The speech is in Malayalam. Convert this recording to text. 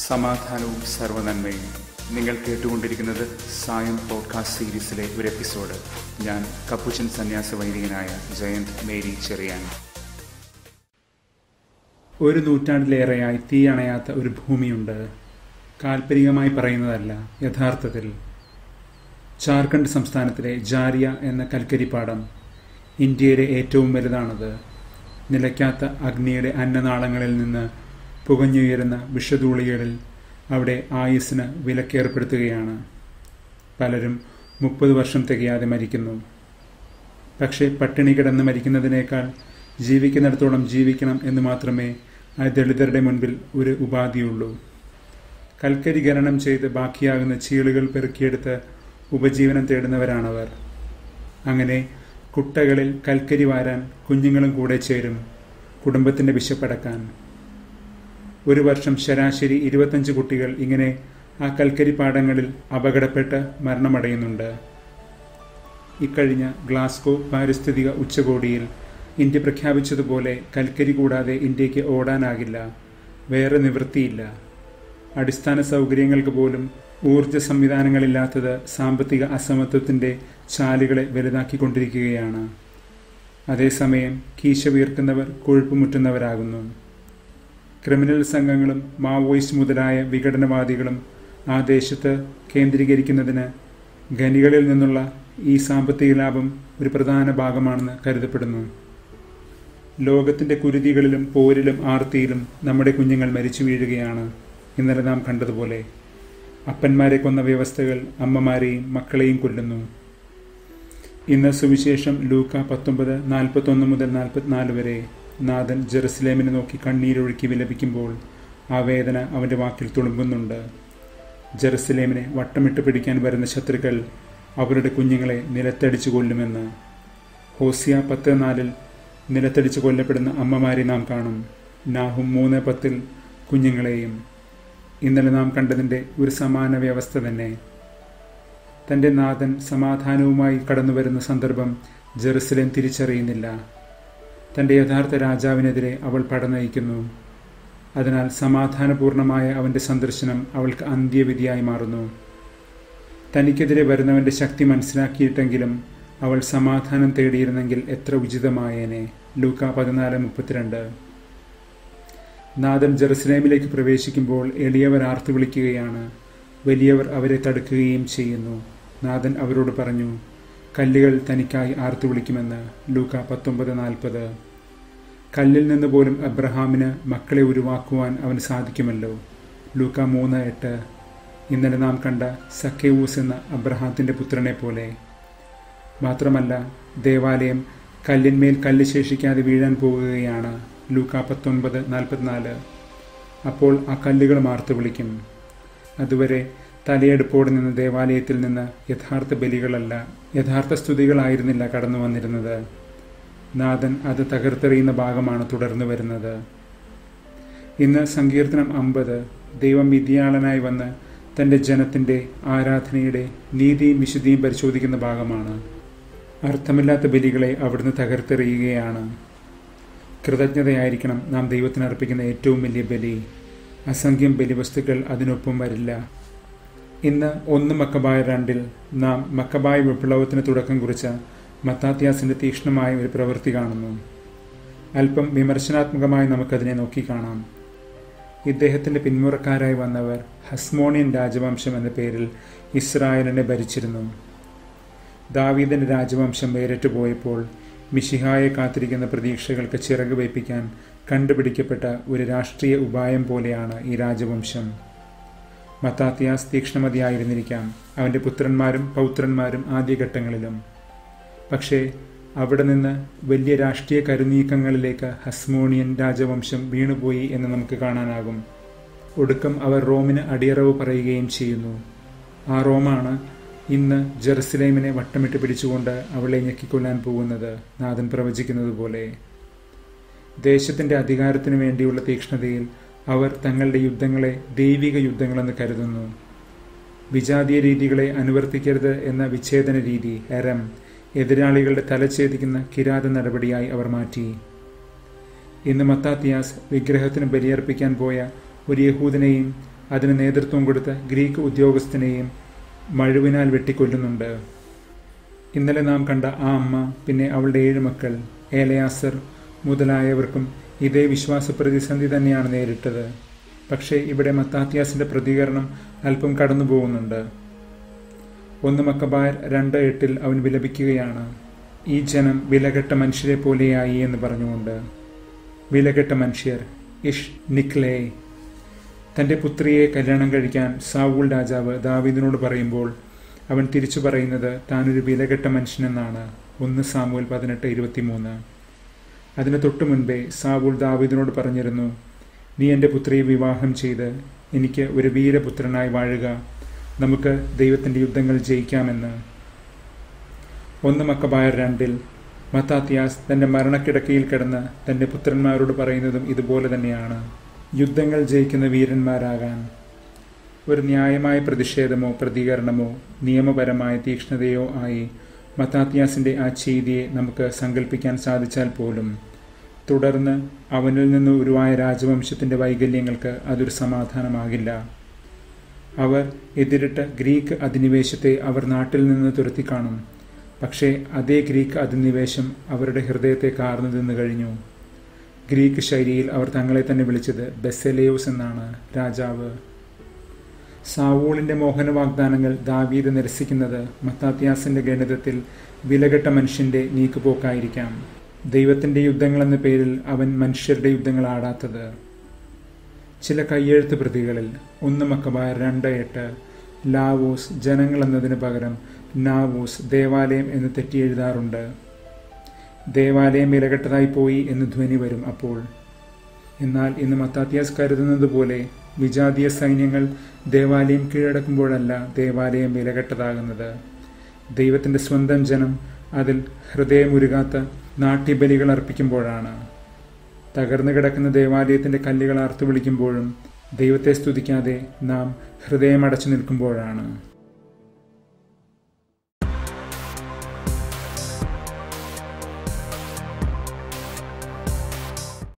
സമാധാനവും സർവനന്മയും നിങ്ങൾ കേട്ടുകൊണ്ടിരിക്കുന്നത് സായം പോഡ്കാസ്റ്റ് സീരീസിലെ ഒരു എപ്പിസോഡ് ഞാൻ കപ്പുച്ചൻ സന്യാസ വൈദികനായ ജയന്ത് മേരി ചെറിയാൻ ഒരു നൂറ്റാണ്ടിലേറെയായി തീയണയാത്ത ഒരു ഭൂമിയുണ്ട് കാൽപ്പനികമായി പറയുന്നതല്ല യഥാർത്ഥത്തിൽ ജാർഖണ്ഡ് സംസ്ഥാനത്തിലെ ജാരിയ എന്ന കൽക്കരിപ്പാടം ഇന്ത്യയിലെ ഏറ്റവും വലുതാണത് നിലയ്ക്കാത്ത അഗ്നിയുടെ അന്നനാളങ്ങളിൽ നിന്ന് പുകഞ്ഞുയരുന്ന വിഷധൂളികളിൽ അവിടെ ആയുസ്സിന് വിലക്കേർപ്പെടുത്തുകയാണ് പലരും മുപ്പത് വർഷം തികയാതെ മരിക്കുന്നു പക്ഷേ പട്ടിണി കിടന്ന് മരിക്കുന്നതിനേക്കാൾ ജീവിക്കുന്നിടത്തോളം ജീവിക്കണം എന്ന് മാത്രമേ ആ ദളിതരുടെ മുൻപിൽ ഒരു ഉപാധിയുള്ളൂ കൽക്കരി ഖനനം ചെയ്ത് ബാക്കിയാകുന്ന ചീളുകൾ പെറുക്കിയെടുത്ത് ഉപജീവനം തേടുന്നവരാണവർ അങ്ങനെ കുട്ടകളിൽ കൽക്കരി വാരാൻ കുഞ്ഞുങ്ങളും കൂടെ ചേരും കുടുംബത്തിൻ്റെ വിശപ്പടക്കാൻ ഒരു വർഷം ശരാശരി ഇരുപത്തഞ്ച് കുട്ടികൾ ഇങ്ങനെ ആ കൽക്കരി പാടങ്ങളിൽ അപകടപ്പെട്ട് മരണമടയുന്നുണ്ട് ഇക്കഴിഞ്ഞ ഗ്ലാസ്കോ പാരിസ്ഥിതിക ഉച്ചകോടിയിൽ ഇന്ത്യ പ്രഖ്യാപിച്ചതുപോലെ കൽക്കരി കൂടാതെ ഇന്ത്യക്ക് ഓടാനാകില്ല വേറെ നിവൃത്തിയില്ല അടിസ്ഥാന സൗകര്യങ്ങൾക്ക് പോലും ഊർജ സംവിധാനങ്ങളില്ലാത്തത് സാമ്പത്തിക അസമത്വത്തിൻ്റെ ചാലുകളെ വലുതാക്കിക്കൊണ്ടിരിക്കുകയാണ് അതേസമയം കീശ വീർക്കുന്നവർ കൊഴുപ്പുമുറ്റുന്നവരാകുന്നു ക്രിമിനൽ സംഘങ്ങളും മാവോയിസ്റ്റ് മുതലായ വിഘടനവാദികളും ആ ദേശത്ത് കേന്ദ്രീകരിക്കുന്നതിന് ഖനികളിൽ നിന്നുള്ള ഈ സാമ്പത്തിക ലാഭം ഒരു പ്രധാന ഭാഗമാണെന്ന് കരുതപ്പെടുന്നു ലോകത്തിന്റെ കുരുതികളിലും പോരിലും ആർത്തിയിലും നമ്മുടെ കുഞ്ഞുങ്ങൾ മരിച്ചു വീഴുകയാണ് ഇന്നലെ നാം കണ്ടതുപോലെ അപ്പന്മാരെ കൊന്ന വ്യവസ്ഥകൾ അമ്മമാരെയും മക്കളെയും കൊല്ലുന്നു ഇന്ന് സുവിശേഷം ലൂക്ക പത്തൊമ്പത് നാൽപ്പത്തൊന്ന് മുതൽ നാൽപ്പത്തിനാല് വരെ നാഥൻ ജെറുസലേമിനെ നോക്കി കണ്ണീരൊഴുക്കി വിലപിക്കുമ്പോൾ ആ വേദന അവൻ്റെ വാക്കിൽ തുളുമ്പുന്നുണ്ട് ജെറുസലേമിനെ വട്ടമിട്ട് പിടിക്കാൻ വരുന്ന ശത്രുക്കൾ അവരുടെ കുഞ്ഞുങ്ങളെ നിലത്തടിച്ചു കൊല്ലുമെന്ന് ഹോസിയ പത്ത് നാലിൽ നിലത്തടിച്ച് കൊല്ലപ്പെടുന്ന അമ്മമാരെ നാം കാണും നാഹും മൂന്ന് പത്തിൽ കുഞ്ഞുങ്ങളെയും ഇന്നലെ നാം കണ്ടതിൻ്റെ ഒരു സമാന വ്യവസ്ഥ തന്നെ തൻ്റെ നാഥൻ സമാധാനവുമായി കടന്നു വരുന്ന സന്ദർഭം ജെറുസലേം തിരിച്ചറിയുന്നില്ല തൻ്റെ യഥാർത്ഥ രാജാവിനെതിരെ അവൾ പടനയിക്കുന്നു അതിനാൽ സമാധാനപൂർണമായ അവൻ്റെ സന്ദർശനം അവൾക്ക് അന്ത്യവിധിയായി മാറുന്നു തനിക്കെതിരെ വരുന്നവൻ്റെ ശക്തി മനസ്സിലാക്കിയിട്ടെങ്കിലും അവൾ സമാധാനം തേടിയിരുന്നെങ്കിൽ എത്ര ഉചിതമായേനെ ലൂക്ക പതിനാല് മുപ്പത്തിരണ്ട് നാഥൻ ജെറുസലേമിലേക്ക് പ്രവേശിക്കുമ്പോൾ എളിയവർ ആർത്തു വിളിക്കുകയാണ് വലിയവർ അവരെ തടുക്കുകയും ചെയ്യുന്നു നാഥൻ അവരോട് പറഞ്ഞു കല്ലുകൾ തനിക്കായി ആർത്തു വിളിക്കുമെന്ന് ലൂക്ക പത്തൊമ്പത് നാൽപ്പത് കല്ലിൽ നിന്ന് പോലും അബ്രഹാമിന് മക്കളെ ഉരുവാക്കുവാൻ അവന് സാധിക്കുമല്ലോ ലൂക്ക മൂന്ന് എട്ട് ഇന്നലെ നാം കണ്ട സക്കേവൂസ് എന്ന അബ്രഹാത്തിൻ്റെ പുത്രനെ പോലെ മാത്രമല്ല ദേവാലയം കല്ലിന്മേൽ കല്ല് ശേഷിക്കാതെ വീഴാൻ പോകുകയാണ് ലൂക്ക പത്തൊൻപത് നാൽപ്പത്തിനാല് അപ്പോൾ ആ കല്ലുകൾ മാർത്തു വിളിക്കും അതുവരെ തലയെടുപ്പോടെ നിന്ന് ദേവാലയത്തിൽ നിന്ന് യഥാർത്ഥ ബലികളല്ല യഥാർത്ഥ സ്തുതികളായിരുന്നില്ല കടന്നു വന്നിരുന്നത് നാഥൻ അത് തകർത്തെറിയുന്ന ഭാഗമാണ് തുടർന്നു വരുന്നത് ഇന്ന് സങ്കീർത്തനം അമ്പത് ദൈവം വിദ്യാളനായി വന്ന് തൻ്റെ ജനത്തിൻ്റെ ആരാധനയുടെ നീതിയും വിശുദ്ധിയും പരിശോധിക്കുന്ന ഭാഗമാണ് അർത്ഥമില്ലാത്ത ബലികളെ അവിടുന്ന് തകർത്തെറിയുകയാണ് കൃതജ്ഞതയായിരിക്കണം നാം ദൈവത്തിന് അർപ്പിക്കുന്ന ഏറ്റവും വലിയ ബലി അസംഖ്യം ബലിവസ്തുക്കൾ അതിനൊപ്പം വരില്ല ഇന്ന് ഒന്ന് മക്കബായ രണ്ടിൽ നാം മക്കബായ വിപ്ലവത്തിന് തുടക്കം കുറിച്ച മത്താത്യാസിന്റെ തീക്ഷ്ണമായ ഒരു പ്രവൃത്തി കാണുന്നു അല്പം വിമർശനാത്മകമായി നമുക്കതിനെ നോക്കിക്കാണാം ഇദ്ദേഹത്തിന്റെ പിന്മുറക്കാരായി വന്നവർ ഹസ്മോണിയൻ രാജവംശം എന്ന പേരിൽ ഇസ്രായേലിനെ ഭരിച്ചിരുന്നു ദാവീദിന്റെ രാജവംശം വേറിട്ട് പോയപ്പോൾ മിഷിഹായെ കാത്തിരിക്കുന്ന പ്രതീക്ഷകൾക്ക് ചിറക് വയ്പ്പിക്കാൻ കണ്ടുപിടിക്കപ്പെട്ട ഒരു രാഷ്ട്രീയ ഉപായം പോലെയാണ് ഈ രാജവംശം മത്താത്തിയാസ് തീക്ഷ്ണമതിയായിരുന്നിരിക്കാം അവൻ്റെ പുത്രന്മാരും പൗത്രന്മാരും ആദ്യഘട്ടങ്ങളിലും പക്ഷേ അവിടെ നിന്ന് വലിയ രാഷ്ട്രീയ കരുനീക്കങ്ങളിലേക്ക് ഹസ്മോണിയൻ രാജവംശം വീണുപോയി എന്ന് നമുക്ക് കാണാനാകും ഒടുക്കം അവർ റോമിന് അടിയറവ് പറയുകയും ചെയ്യുന്നു ആ റോമാണ് ഇന്ന് ജെറുസലേമിനെ വട്ടമിട്ട് പിടിച്ചുകൊണ്ട് അവളെ ഞെക്കിക്കൊല്ലാൻ പോകുന്നത് നാഥൻ പ്രവചിക്കുന്നത് പോലെ ദേശത്തിന്റെ അധികാരത്തിനു വേണ്ടിയുള്ള തീക്ഷ്ണതയിൽ അവർ തങ്ങളുടെ യുദ്ധങ്ങളെ ദൈവിക യുദ്ധങ്ങളെന്ന് കരുതുന്നു വിജാതീയ രീതികളെ അനുവർത്തിക്കരുത് എന്ന വിച്ഛേദന രീതി എരം എതിരാളികളുടെ തലഛേദിക്കുന്ന കിരാത നടപടിയായി അവർ മാറ്റി ഇന്ന് മത്താത്തിയാസ് വിഗ്രഹത്തിന് ബലിയർപ്പിക്കാൻ പോയ ഒരു യഹൂദനെയും അതിന് നേതൃത്വം കൊടുത്ത ഗ്രീക്ക് ഉദ്യോഗസ്ഥനെയും മഴുവിനാൽ വെട്ടിക്കൊല്ലുന്നുണ്ട് ഇന്നലെ നാം കണ്ട ആ അമ്മ പിന്നെ അവളുടെ ഏഴ് മക്കൾ ഏലയാസർ മുതലായവർക്കും ഇതേ വിശ്വാസ പ്രതിസന്ധി തന്നെയാണ് നേരിട്ടത് പക്ഷേ ഇവിടെ മത്താത്യാസിന്റെ പ്രതികരണം അല്പം കടന്നു പോകുന്നുണ്ട് ഒന്ന് മക്കബായർ രണ്ട് എട്ടിൽ അവൻ വിലപിക്കുകയാണ് ഈ ജനം വിലകെട്ട മനുഷ്യരെ പോലെയായി എന്ന് പറഞ്ഞുകൊണ്ട് വിലകെട്ട മനുഷ്യർ ഇഷ് നിക്ലേ തന്റെ പുത്രിയെ കല്യാണം കഴിക്കാൻ സാവൂൾ രാജാവ് ദാവീദിനോട് പറയുമ്പോൾ അവൻ തിരിച്ചു പറയുന്നത് താനൊരു വിലകെട്ട മനുഷ്യനെന്നാണ് ഒന്ന് സാമൂൽ പതിനെട്ട് ഇരുപത്തിമൂന്ന് അതിന് തൊട്ടു മുൻപേ സാവൂൾ ദാവീദിനോട് പറഞ്ഞിരുന്നു നീ എൻ്റെ പുത്രിയെ വിവാഹം ചെയ്ത് എനിക്ക് ഒരു വീരപുത്രനായി വാഴുക നമുക്ക് ദൈവത്തിൻ്റെ യുദ്ധങ്ങൾ ജയിക്കാമെന്ന് ഒന്ന് മക്കബായർ രണ്ടിൽ മത്താത്യാസ് തന്റെ മരണക്കിടക്കയിൽ കിടന്ന് തന്റെ പുത്രന്മാരോട് പറയുന്നതും ഇതുപോലെ തന്നെയാണ് യുദ്ധങ്ങൾ ജയിക്കുന്ന വീരന്മാരാകാൻ ഒരു ന്യായമായ പ്രതിഷേധമോ പ്രതികരണമോ നിയമപരമായ തീക്ഷ്ണതയോ ആയി മത്താത്യാസിന്റെ ആ ചെയ്തിയെ നമുക്ക് സങ്കല്പിക്കാൻ സാധിച്ചാൽ പോലും തുടർന്ന് അവനിൽ നിന്ന് ഉരുവായ രാജവംശത്തിന്റെ വൈകല്യങ്ങൾക്ക് അതൊരു സമാധാനമാകില്ല അവർ എതിരിട്ട ഗ്രീക്ക് അധിനിവേശത്തെ അവർ നാട്ടിൽ നിന്ന് തുരത്തി കാണും പക്ഷേ അതേ ഗ്രീക്ക് അധിനിവേശം അവരുടെ ഹൃദയത്തെ കാർന്നു നിന്ന് കഴിഞ്ഞു ഗ്രീക്ക് ശൈലിയിൽ അവർ തങ്ങളെ തന്നെ വിളിച്ചത് ബെസലേയോസ് എന്നാണ് രാജാവ് സാവൂളിന്റെ മോഹന വാഗ്ദാനങ്ങൾ ദാവീദ് നിരസിക്കുന്നത് മത്താത്യാസിന്റെ ഗണിതത്തിൽ വിലകെട്ട മനുഷ്യന്റെ നീക്കുപോക്കായിരിക്കാം ദൈവത്തിന്റെ യുദ്ധങ്ങൾ എന്ന പേരിൽ അവൻ മനുഷ്യരുടെ യുദ്ധങ്ങൾ ആടാത്തത് ചില കയ്യെഴുത്ത് പ്രതികളിൽ ഒന്ന് മക്കബായ രണ്ട് എട്ട് ലാവോസ് ജനങ്ങൾ എന്നതിന് പകരം നാവൂസ് ദേവാലയം എന്ന് തെറ്റി എഴുതാറുണ്ട് ദേവാലയം വിലകെട്ടതായി പോയി എന്ന് ധ്വനി വരും അപ്പോൾ എന്നാൽ ഇന്ന് മത്താത്യാസ് കരുതുന്നത് പോലെ വിജാതീയ സൈന്യങ്ങൾ ദേവാലയം കീഴടക്കുമ്പോഴല്ല ദേവാലയം വിലകെട്ടതാകുന്നത് ദൈവത്തിന്റെ സ്വന്തം ജനം അതിൽ ഹൃദയമുരുകാത്ത നാട്യബലികൾ അർപ്പിക്കുമ്പോഴാണ് തകർന്നു കിടക്കുന്ന ദേവാലയത്തിന്റെ കല്ലുകൾ അർത്തു വിളിക്കുമ്പോഴും ദൈവത്തെ സ്തുതിക്കാതെ നാം ഹൃദയമടച്ചു നിൽക്കുമ്പോഴാണ്